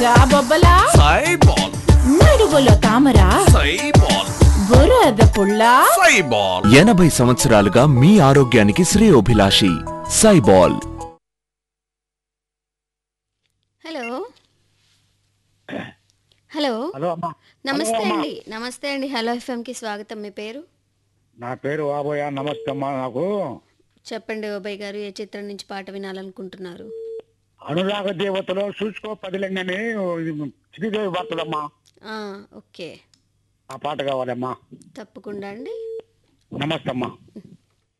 బొబ్బలా సైబాల్ నడుగులో తామరా సైబాల్ బురద పుల్ల సైబాల్ ఎనభై సంవత్సరాలుగా మీ ఆరోగ్యానికి శ్రేయోభిలాషి సైబాల్ హలో హలో హలో అమ్మా నమస్తే హలో అమ్మా. అండి నమస్తే అండి హలో ఎఫ్ఎంకి స్వాగతం మీ పేరు నా పేరు వాబోయా నమస్తే అమ్మా నాకు చెప్పండి ఓబయ్ గారు ఏ చిత్రం నుంచి పాట వినాలనుకుంటున్నారు అనురాగ దేవతలో చూసుకో పదిలంగని శ్రీదేవి భర్తలమ్మా ఆ, ఓకే ఆ పాట కావాలమ్మా తప్పకుండా అండి నమస్తే అమ్మా